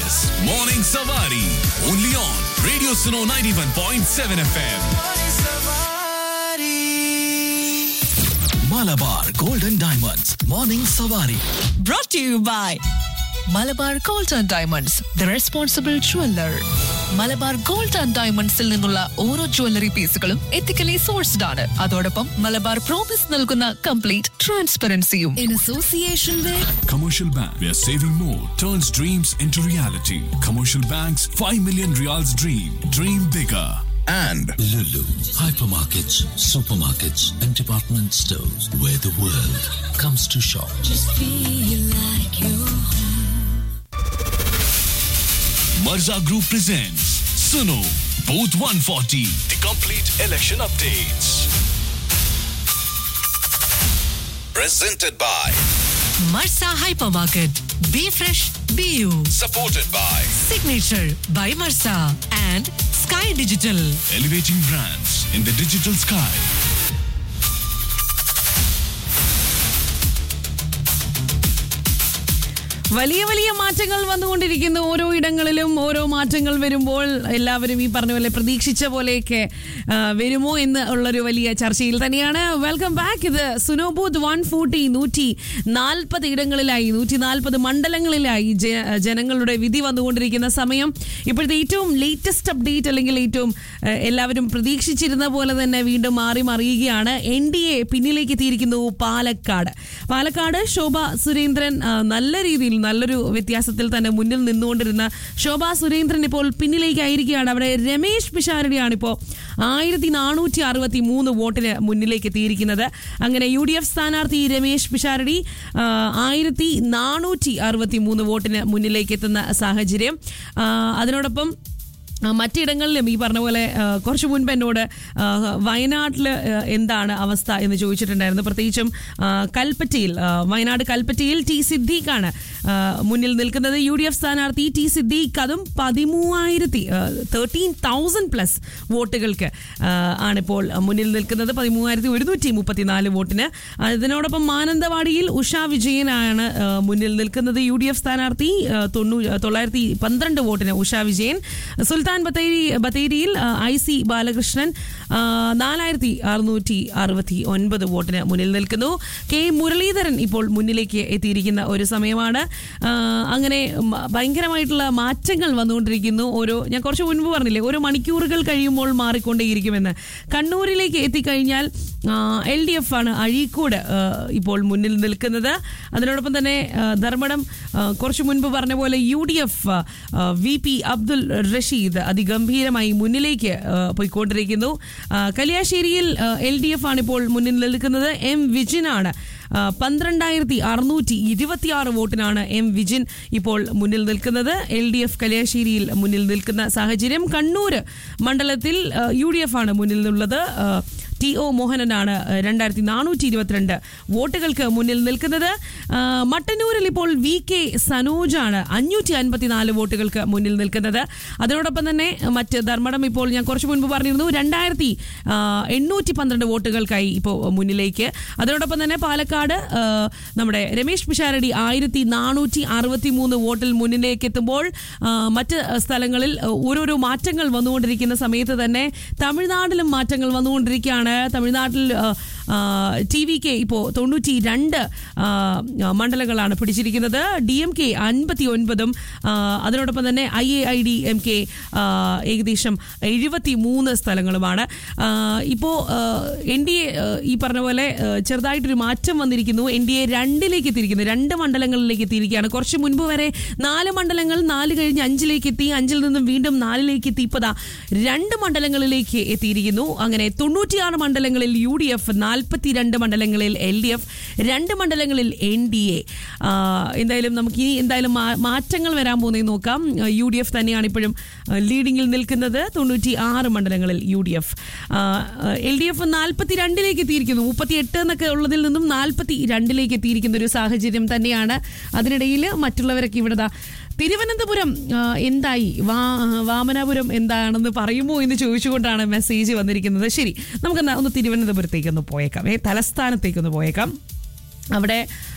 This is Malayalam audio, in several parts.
is Morning Savari. Only on Radio Suno 91.7 FM. Malabar Golden Diamonds. Morning Savari. brought to you by Malabar gold and diamonds the responsible jeweller Malabar gold and ഡയമണ്ട്സിൽ നിന്നുള്ള ഓരോ ജ്വല്ലറി പീസുകളും എത്തിക്കലി സോഴ്സ്ഡ് ആണ് അതോടൊപ്പം മലബാർ പ്രോമിസ് നൽകുന്ന കംപ്ലീറ്റ് ട്രാൻസ്പെറൻസിയും in association with Commercial Bank, where saving more turns dreams into reality. Commercial Bank's 5 million reals dream. Dream bigger. and Lulu, hypermarkets, supermarkets, and department stores where the world comes to shop. Marza Group presents Suno Booth 140. The complete election updates. presented by Marza hypermarket be fresh be you supported by signature by Marza and sky digital Elevating brands in the digital sky. വലിയ വലിയ മാറ്റങ്ങൾ വന്നുകൊണ്ടിരിക്കുന്നു ഓരോ ഇടങ്ങളിലും ഓരോ മാറ്റങ്ങൾ വരുമ്പോൾ എല്ലാവരും ഈ പറഞ്ഞ പോലെ പ്രതീക്ഷിച്ച പോലെയൊക്കെ ആ, വരുമോ എന്ന് ഉള്ളൊരു വലിയ ചർച്ചയിൽ തന്നെയാണ് വെൽക്കം ബാക്ക് ഇത് സുനോബൂത്ത് വൺ ഫോർട്ടി നൂറ്റി നാൽപ്പത് ഇടങ്ങളിലായി നൂറ്റി നാൽപ്പത് മണ്ഡലങ്ങളിലായി ജ- ജനങ്ങളുടെ വിധി വന്നുകൊണ്ടിരിക്കുന്ന സമയം ഇപ്പോഴത്തെ ഏറ്റവും ലേറ്റസ്റ്റ് അപ്ഡേറ്റ് അല്ലെങ്കിൽ ഏറ്റവും ആ, എല്ലാവരും പ്രതീക്ഷിച്ചിരുന്ന പോലെ തന്നെ വീണ്ടും മാറി മറിയുകയാണ് എൻ ഡി എ പിന്നിലേക്ക് എത്തിയിരിക്കുന്നു പാലക്കാട് പാലക്കാട് ശോഭ സുരേന്ദ്രൻ ആ, നല്ല രീതിയിൽ നല്ലൊരു വ്യത്യാസത്തിൽ തന്നെ മുന്നിൽ നിന്നുകൊണ്ടിരുന്ന ശോഭ സുരേന്ദ്രൻ ഇപ്പോൾ പിന്നിലേക്കായിരിക്കുകയാണ് അവിടെ രമേശ് പിഷാരടിയാണ് ഇപ്പോൾ ആയിരത്തി നാനൂറ്റി അറുപത്തി മൂന്ന് വോട്ടിന് മുന്നിലേക്ക് എത്തിയിരിക്കുന്നത് അങ്ങനെ യു ഡി എഫ് സ്ഥാനാർത്ഥി രമേശ് പിഷാരടി ആ, ആയിരത്തി നാനൂറ്റി അറുപത്തി മൂന്ന് വോട്ടിന് മുന്നിലേക്ക് എത്തുന്ന സാഹചര്യം ആ, അതിനോടൊപ്പം ആ, മറ്റിടങ്ങളിലും ഈ പറഞ്ഞ പോലെ ആ, കുറച്ച് മുൻപ് എന്നോട് ആ, വയനാട്ടിൽ ആ, എന്താണ് അവസ്ഥ എന്ന് ചോദിച്ചിട്ടുണ്ടായിരുന്നു പ്രത്യേകിച്ചും ആ, കൽപ്പറ്റയിൽ ആ, വയനാട് കൽപ്പറ്റയിൽ ടി സിദ്ദീഖാണ് ആ, മുന്നിൽ നിൽക്കുന്നത് യു ഡി എഫ് സ്ഥാനാർത്ഥി ടി സിദ്ദീഖ് അതും പതിമൂവായിരത്തി തേർട്ടീൻ തൗസൻഡ് പ്ലസ് വോട്ടുകൾക്ക് ആ, ആണിപ്പോൾ മുന്നിൽ നിൽക്കുന്നത് പതിമൂവായിരത്തി ഒരുന്നൂറ്റി മുപ്പത്തിനാല് വോട്ടിന് അതിനോടൊപ്പം മാനന്തവാടിയിൽ ഉഷ വിജയനാണ് ആ, മുന്നിൽ നിൽക്കുന്നത് യു ഡി എഫ് സ്ഥാനാർത്ഥി ആ, തൊണ്ണൂ തൊള്ളായിരത്തി പന്ത്രണ്ട് വോട്ടിന് ഉഷ വിജയൻ സുൽത്താൻ ബത്തേരി ബത്തേരിയിൽ ആ, ഐ സി ബാലകൃഷ്ണൻ ആ, നാലായിരത്തി അറുന്നൂറ്റി അറുപത്തി ഒൻപത് വോട്ടിന് മുന്നിൽ നിൽക്കുന്നു കെ മുരളീധരൻ ഇപ്പോൾ മുന്നിലേക്ക് എത്തിയിരിക്കുന്ന ഒരു സമയമാണ് ആ, അങ്ങനെ മ- ഭയങ്കരമായിട്ടുള്ള മാറ്റങ്ങൾ വന്നുകൊണ്ടിരിക്കുന്നു ഓരോ ഞാൻ കുറച്ച് മുൻപ് പറഞ്ഞില്ലേ ഓരോ മണിക്കൂറുകൾ കഴിയുമ്പോൾ മാറിക്കൊണ്ടേയിരിക്കുമെന്ന് കണ്ണൂരിലേക്ക് എത്തിക്കഴിഞ്ഞാൽ എൽ ഡി എഫ് ആണ് അഴീക്കോട് ആ, ഇപ്പോൾ മുന്നിൽ നിൽക്കുന്നത് അതിനോടൊപ്പം തന്നെ ആ, ധർമ്മടം ആ, കുറച്ച് മുൻപ് പറഞ്ഞ പോലെ U D F V P Abdul Rasheed അതിഗംഭീരമായി മുന്നിലേക്ക് ആ, പോയിക്കൊണ്ടിരിക്കുന്നു ആ, കലിയാശ്ശേരിയിൽ എൽ ഡി എഫ് ആണ് ഇപ്പോൾ മുന്നിൽ നിൽക്കുന്നത് എം വിജിനാണ് ആ, പന്ത്രണ്ടായിരത്തി അറുന്നൂറ്റി ഇരുപത്തിയാറ് വോട്ടിനാണ് എം വിജിൻ ഇപ്പോൾ മുന്നിൽ നിൽക്കുന്നത് എൽ ഡി എഫ് കലിയാശ്ശേരിയിൽ മുന്നിൽ നിൽക്കുന്ന സാഹചര്യം കണ്ണൂർ മണ്ഡലത്തിൽ യു ഡി എഫ് ആണ് മുന്നിൽ നിന്നുള്ളത് ആ, ടി ഒ മോഹനനാണ് രണ്ടായിരത്തി നാനൂറ്റി ഇരുപത്തിരണ്ട് വോട്ടുകൾക്ക് മുന്നിൽ നിൽക്കുന്നത് ആ, മട്ടന്നൂരിൽ ഇപ്പോൾ വി കെ സനോജാണ് അഞ്ഞൂറ്റി അൻപത്തിനാല് വോട്ടുകൾക്ക് മുന്നിൽ നിൽക്കുന്നത് അതിനോടൊപ്പം തന്നെ മറ്റ് ധർമ്മടം ഇപ്പോൾ ഞാൻ കുറച്ച് മുൻപ് പറഞ്ഞിരുന്നു രണ്ടായിരത്തി എണ്ണൂറ്റി പന്ത്രണ്ട് വോട്ടുകൾക്കായി ഇപ്പോൾ മുന്നിലേക്ക് അതിനോടൊപ്പം തന്നെ പാലക്കാട് ആ, നമ്മുടെ രമേശ് പിഷാരടി ആയിരത്തി നാനൂറ്റി അറുപത്തി മൂന്ന് വോട്ടിൽ മുന്നിലേക്ക് എത്തുമ്പോൾ ആ, മറ്റ് സ്ഥലങ്ങളിൽ ഓരോരോ മാറ്റങ്ങൾ വന്നുകൊണ്ടിരിക്കുന്ന സമയത്ത് തന്നെ തമിഴ്നാട്ടിലും മാറ്റങ്ങൾ വന്നുകൊണ്ടിരിക്കുകയാണ് തമിഴ്നാട്ടിൽ ടി വി കെ ഇപ്പോൾ തൊണ്ണൂറ്റി രണ്ട് ആ, മണ്ഡലങ്ങളാണ് പിടിച്ചിരിക്കുന്നത് ഡി എം കെ അൻപത്തി ഒൻപതും ആ, അതിനോടൊപ്പം തന്നെ I A I D M K ഏകദേശം എഴുപത്തി മൂന്ന് സ്ഥലങ്ങളുമാണ് ആ, ഇപ്പോൾ എൻ ഡി എ ഈ പറഞ്ഞ പോലെ ആ, ചെറുതായിട്ടൊരു മാറ്റം വന്നിരിക്കുന്നു എൻ ഡി എ രണ്ടിലേക്ക് എത്തിയിരിക്കുന്നു രണ്ട് മണ്ഡലങ്ങളിലേക്ക് എത്തിയിരിക്കുകയാണ് കുറച്ച് മുൻപ് വരെ നാല് മണ്ഡലങ്ങൾ നാല് കഴിഞ്ഞ് അഞ്ചിലേക്ക് എത്തി അഞ്ചിൽ നിന്നും വീണ്ടും നാലിലേക്ക് എത്തി ഇപ്പോൾ ദാ രണ്ട് മണ്ഡലങ്ങളിലേക്ക് എത്തിയിരിക്കുന്നു അങ്ങനെ തൊണ്ണൂറ്റിയാറ് മണ്ഡലങ്ങളിൽ യു ഡി എഫ് നാൽപ്പത്തിരണ്ട് മണ്ഡലങ്ങളിൽ എൽ ഡി എഫ് രണ്ട് മണ്ഡലങ്ങളിൽ എൻ ഡി എ എന്തായാലും നമുക്ക് ഇനി എന്തായാലും മാ- മാറ്റങ്ങൾ വരാൻ പോകുന്നത് നോക്കാം യു ഡി എഫ് തന്നെയാണ് ഇപ്പോഴും ലീഡിങ്ങിൽ നിൽക്കുന്നത് തൊണ്ണൂറ്റി ആറ് മണ്ഡലങ്ങളിൽ U D F L D F നാൽപ്പത്തി രണ്ടിലേക്ക് എത്തിയിരിക്കുന്നു മുപ്പത്തി എട്ട് എന്നൊക്കെ ഉള്ളതിൽ നിന്നും നാൽപ്പത്തി രണ്ടിലേക്ക് എത്തിയിരിക്കുന്ന ഒരു സാഹചര്യം തന്നെയാണ് അതിനിടയിൽ മറ്റുള്ളവരൊക്കെ ഇവിടെ ദാ തിരുവനന്തപുരം ആ, എന്തായി വാ വാമനാപുരം എന്താണെന്ന് പറയുമോ എന്ന് ചോദിച്ചുകൊണ്ടാണ് മെസ്സേജ് വന്നിരിക്കുന്നത് ശരി നമുക്കെന്നാ ഒന്ന് തിരുവനന്തപുരത്തേക്ക് ഒന്ന് പോയേക്കാം ഏ തലസ്ഥാനത്തേക്ക് ഒന്ന് പോയേക്കാം അവിടെ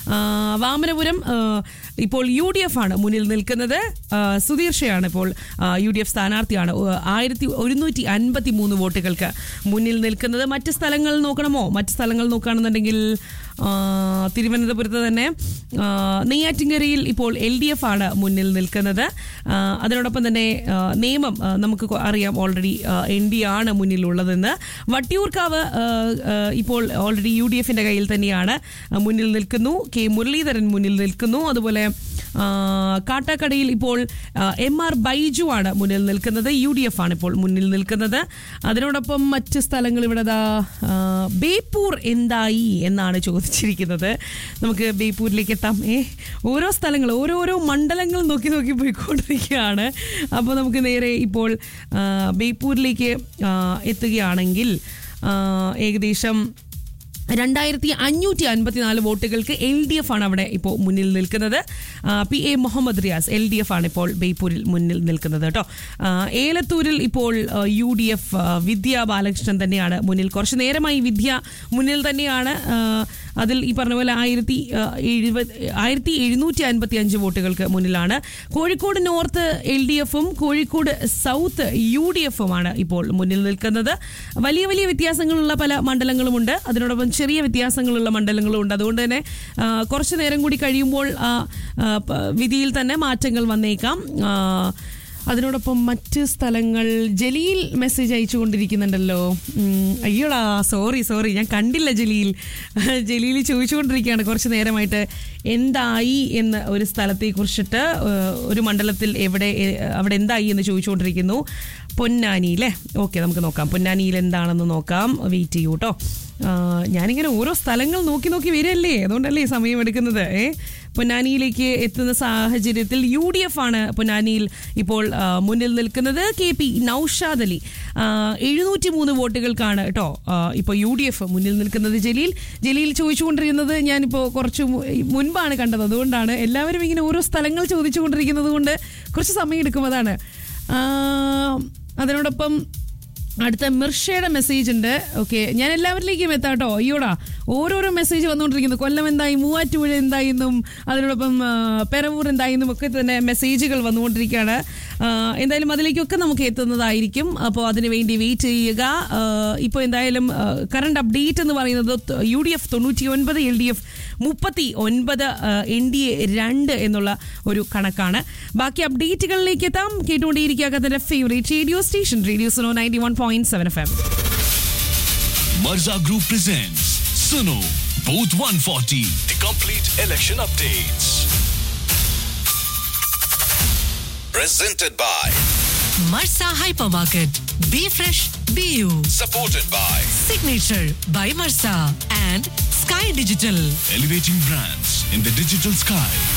ആ, വാമനപുരം ആ, ഇപ്പോൾ യു ഡി എഫ് ആണ് മുന്നിൽ നിൽക്കുന്നത് ആ, സുധീർ ഷയാണ് ഇപ്പോൾ യു ഡി എഫ് സ്ഥാനാർത്ഥിയാണ് ഉ- ആയിരത്തി ഒരുന്നൂറ്റി അൻപത്തി മൂന്ന് വോട്ടുകൾക്ക് മുന്നിൽ നിൽക്കുന്നത് മറ്റ് സ്ഥലങ്ങൾ നോക്കണമോ മറ്റ് സ്ഥലങ്ങൾ നോക്കുകയാണെന്നുണ്ടെങ്കിൽ ആ, തിരുവനന്തപുരത്ത് തന്നെ ആ, നെയ്യാറ്റിൻകരയിൽ ഇപ്പോൾ എൽ ഡി എഫ് ആണ് മുന്നിൽ നിൽക്കുന്നത് ആ, അതിനോടൊപ്പം തന്നെ ആ, നിയമം ആ, നമുക്ക് കൊ- അറിയാം ഓൾറെഡി എൻ ഡി ആണ് മുന്നിലുള്ളതെന്ന് വട്ടിയൂർക്കാവ് ആ, ആ, ഇപ്പോൾ ഓൾറെഡി യു ഡി എഫിന്റെ കയ്യിൽ തന്നെയാണ് ആ, മുന്നിൽ നിൽക്കുന്നു കെ മുരളീധരൻ മുന്നിൽ നിൽക്കുന്നു അതുപോലെ ആ, കാട്ടാക്കടയിൽ ഇപ്പോൾ എം ആർ ബൈജു ആണ് മുന്നിൽ നിൽക്കുന്നത് യു ഡി എഫ് ആണ് ഇപ്പോൾ മുന്നിൽ നിൽക്കുന്നത് അതിനോടൊപ്പം മറ്റ് സ്ഥലങ്ങൾ ഇവിടെ ദാ, ആ, ബേപ്പൂർ എന്തായി എന്നാണ് ചോദിച്ചിരിക്കുന്നത് നമുക്ക് ബേപ്പൂരിലേക്ക് എത്താം ഏ ഓരോ സ്ഥലങ്ങൾ ഓരോരോ മണ്ഡലങ്ങൾ നോക്കി നോക്കി പോയിക്കൊണ്ടിരിക്കുകയാണ് അപ്പോൾ നമുക്ക് നേരെ ഇപ്പോൾ ആ, ബേപ്പൂരിലേക്ക് ആ, എത്തുകയാണെങ്കിൽ ആ, ഏകദേശം രണ്ടായിരത്തി അഞ്ഞൂറ്റി അൻപത്തിനാല് വോട്ടുകൾക്ക് എൽ ഡി എഫ് ആണ് അവിടെ ഇപ്പോൾ മുന്നിൽ നിൽക്കുന്നത് ആ, P A Muhammad Riyas L D F ആണ് ഇപ്പോൾ ബേപ്പൂരിൽ മുന്നിൽ നിൽക്കുന്നത് കേട്ടോ ആ, ഏലത്തൂരിൽ ഇപ്പോൾ ആ, യു ഡി എഫ് ആ, വിദ്യ ബാലകൃഷ്ണൻ തന്നെയാണ് മുന്നിൽ കുറച്ച് നേരമായി വിദ്യ മുന്നിൽ തന്നെയാണ് ആ, അതിൽ ഈ പറഞ്ഞ പോലെ ആയിരത്തി ആ, എഴുപത് ആയിരത്തി എഴുന്നൂറ്റി അൻപത്തി അഞ്ച് വോട്ടുകൾക്ക് മുന്നിലാണ് കോഴിക്കോട് നോർത്ത് എൽ ഡി എഫും കോഴിക്കോട് സൗത്ത് യു ഡി എഫുമാണ് ഇപ്പോൾ മുന്നിൽ നിൽക്കുന്നത് വലിയ വലിയ വ്യത്യാസങ്ങളുള്ള പല മണ്ഡലങ്ങളുമുണ്ട് അതിനോടൊപ്പം ചെറിയ വ്യത്യാസങ്ങളുള്ള മണ്ഡലങ്ങളും ഉണ്ട് അതുകൊണ്ട് തന്നെ ആ, കുറച്ച് നേരം കൂടി കഴിയുമ്പോൾ ആ, ആ, പ- വിധിയിൽ തന്നെ മാറ്റങ്ങൾ വന്നേക്കാം ആ, അതിനോടൊപ്പം മറ്റ് സ്ഥലങ്ങൾ ജലീൽ മെസ്സേജ് അയച്ചുകൊണ്ടിരിക്കുന്നുണ്ടല്ലോ ഉം, അയ്യോടാ സോറി സോറി ഞാൻ കണ്ടില്ല ജലീൽ ജലീൽ ചോദിച്ചുകൊണ്ടിരിക്കുകയാണ് കുറച്ച് നേരമായിട്ട് എന്തായി എന്ന് ഒരു സ്ഥലത്തെ കുറിച്ചിട്ട് ഏഹ്, ഒരു മണ്ഡലത്തിൽ എവിടെ ഏഹ്, അവിടെ എന്തായി എന്ന് ചോദിച്ചുകൊണ്ടിരിക്കുന്നു പൊന്നാനി അല്ലേ ഓക്കെ നമുക്ക് നോക്കാം പൊന്നാനിയിൽ എന്താണെന്ന് നോക്കാം വെയിറ്റ് ചെയ്യൂ കേട്ടോ ആ, ഞാനിങ്ങനെ ഓരോ സ്ഥലങ്ങൾ നോക്കി നോക്കി വരികയല്ലേ അതുകൊണ്ടല്ലേ ഈ സമയം എടുക്കുന്നത് ഏ പൊന്നാനിയിലേക്ക് എത്തുന്ന സാഹചര്യത്തിൽ യു ഡി എഫ് ആണ് പൊന്നാനിയിൽ ഇപ്പോൾ ആ, മുന്നിൽ നിൽക്കുന്നത് കെ പി നൌഷാദ് അലി എഴുന്നൂറ്റി മൂന്ന് വോട്ടുകൾക്കാണ് കേട്ടോ ഇപ്പോൾ യു ഡി എഫ് മുന്നിൽ നിൽക്കുന്നത് ജലീൽ ജലീൽ ചോദിച്ചുകൊണ്ടിരിക്കുന്നത് ഞാനിപ്പോൾ കുറച്ച് മു- മുൻപാണ് കണ്ടത് അതുകൊണ്ടാണ് എല്ലാവരും ഇങ്ങനെ ഓരോ സ്ഥലങ്ങൾ ചോദിച്ചുകൊണ്ടിരിക്കുന്നത് കൊണ്ട് കുറച്ച് സമയം എടുക്കും അതാണ് ആ, അതിനോടൊപ്പം അടുത്ത മിർഷയുടെ മെസ്സേജ് ഉണ്ട് ഓക്കെ ഞാൻ എല്ലാവരിലേക്കും എത്താം കേട്ടോ അയ്യോടാ ഓരോരോ മെസ്സേജ് വന്നുകൊണ്ടിരിക്കുന്നു കൊല്ലം എന്തായി മൂവാറ്റുപുഴ എന്തായി എന്നും അതിനോടൊപ്പം ആ, പെരവൂർ എന്തായി എന്നും ഒക്കെ തന്നെ മെസ്സേജുകൾ വന്നുകൊണ്ടിരിക്കുകയാണ് ആ, എന്തായാലും അതിലേക്കൊക്കെ നമുക്ക് എത്തുന്നതായിരിക്കും അപ്പോൾ അതിന് വേണ്ടി വെയിറ്റ് ചെയ്യുക ആ, ഇപ്പോൾ എന്തായാലും കറണ്ട് അപ്ഡേറ്റ് എന്ന് പറയുന്നത് യു ഡി എഫ് തൊണ്ണൂറ്റി ഒൻപത് എൽ ഡി എഫ് മുപ്പത്തി ഒൻപത് എൻ ഡി എ രണ്ട് എന്നുള്ള ഒരു കണക്കാണ് ബാക്കി അപ്ഡേറ്റുകളിലേക്ക് എത്താം കേട്ടുകൊണ്ടേയിരിക്കുക കഥന്റെ favourite radio station radio Sono ninety one point seven F M Marza Group presents Suno Booth 140, the complete election updates. Presented by, Marsa Hypermarket. Be fresh, be you. supported by Signature by Marsa and Sky Digital. Elevating brands in the digital sky.